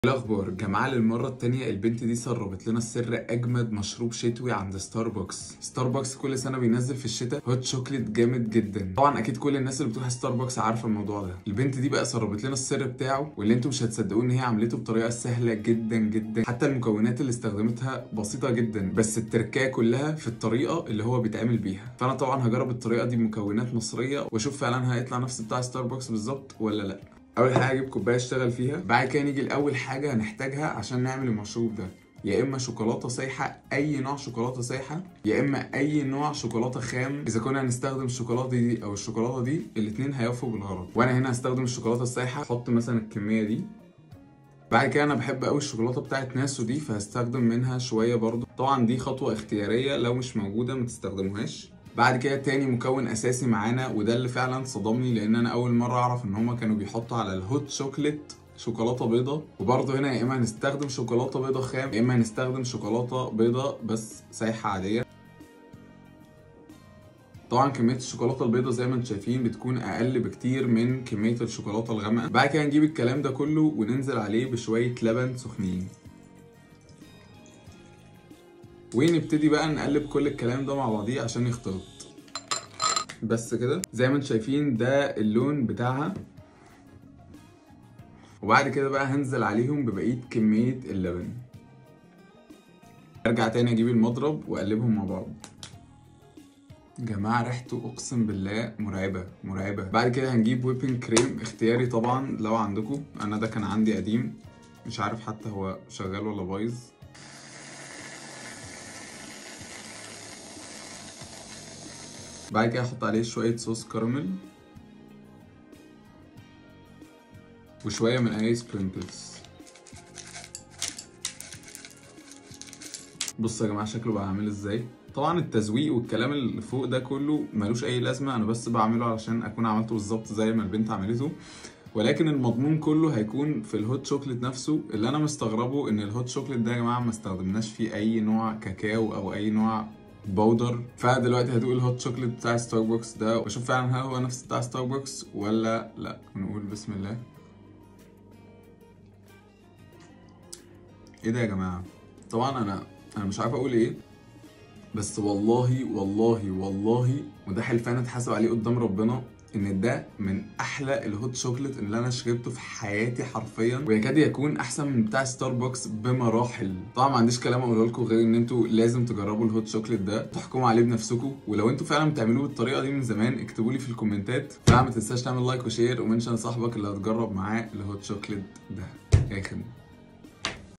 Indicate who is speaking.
Speaker 1: الأخبار جماعة للمرة التانية البنت دي سربت لنا السر أجمد مشروب شتوي عند ستاربكس ستاربكس كل سنة بينزل في الشتاء هوت شوكليت جامد جدا طبعا أكيد كل الناس اللي بتروح ستاربكس عارفة الموضوع ده البنت دي بقى سربت لنا السر بتاعه واللي انتوا مش هتصدقوه إن هي عملته بطريقة سهلة جدا جدا حتى المكونات اللي استخدمتها بسيطة جدا بس التركية كلها في الطريقة اللي هو بيتعمل بيها فأنا طبعا هجرب الطريقة دي بمكونات مصرية وأشوف فعلا هيطلع نفس بتاع ستاربكس بالظبط ولا لأ اول حاجه اجيب كوبايه اشتغل فيها بعد كده نيجي لاول حاجه هنحتاجها عشان نعمل المشروب ده يا اما شوكولاته سايحه اي نوع شوكولاته سايحه يا اما اي نوع شوكولاته خام اذا كنا هنستخدم الشوكولاته دي او الشوكولاته دي الاثنين هيوفوا بالغرض وانا هنا هستخدم الشوكولاته السايحه احط مثلا الكميه دي بعد كده انا بحب قوي الشوكولاته بتاعت ناسو دي فهستخدم منها شويه برضو طبعا دي خطوه اختياريه لو مش موجوده ما تستخدموهاش بعد كده تاني مكون اساسي معانا وده اللي فعلا صدمني لان انا اول مره اعرف ان هما كانوا بيحطوا على الهوت شوكليت شوكولاته بيضه وبرضه هنا يا اما هنستخدم شوكولاته بيضه خام يا اما هنستخدم شوكولاته بيضه بس سايحه عاديه طبعا كميه الشوكولاته البيضاء زي ما انتم شايفين بتكون اقل بكتير من كميه الشوكولاته الغامقه بعد كده نجيب الكلام ده كله وننزل عليه بشويه لبن سخنين ونبتدي بقى نقلب كل الكلام ده مع بعضيه عشان يختلط بس كده زي ما انتم شايفين ده اللون بتاعها وبعد كده بقى هنزل عليهم ببقيه كميه اللبن ارجع تاني اجيب المضرب واقلبهم مع بعض جماعة ريحته اقسم بالله مرعبة مرعبة بعد كده هنجيب ويبنج كريم اختياري طبعا لو عندكم انا ده كان عندي قديم مش عارف حتى هو شغال ولا بايظ بعد كده احط عليه شوية صوص كراميل وشوية من اي سبرينكلز بصوا يا جماعة شكله بقى عامل ازاي طبعا التزويق والكلام اللي فوق ده كله ملوش اي لازمة انا بس بعمله علشان اكون عملته بالظبط زي ما البنت عملته ولكن المضمون كله هيكون في الهوت شوكليت نفسه اللي انا مستغربه ان الهوت شوكليت ده يا جماعه ما استخدمناش فيه اي نوع كاكاو او اي نوع بودر فدلوقتي هدوق الهوت شوكليت بتاع ستاربكس ده واشوف فعلا هل هو نفس بتاع ستاربكس ولا لا نقول بسم الله ايه ده يا جماعه طبعا انا انا مش عارف اقول ايه بس والله والله والله وده حلفان اتحاسب عليه قدام ربنا ان ده من احلى الهوت شوكليت اللي انا شربته في حياتي حرفيا ويكاد يكون احسن من بتاع ستاربكس بمراحل طبعا ما عنديش كلام اقوله لكم غير ان انتوا لازم تجربوا الهوت شوكليت ده تحكموا عليه بنفسكم ولو انتوا فعلا بتعملوه بالطريقه دي من زمان اكتبوا لي في الكومنتات طبعا ما تنساش تعمل لايك وشير ومنشن صاحبك اللي هتجرب معاه الهوت شوكليت ده اي خدمه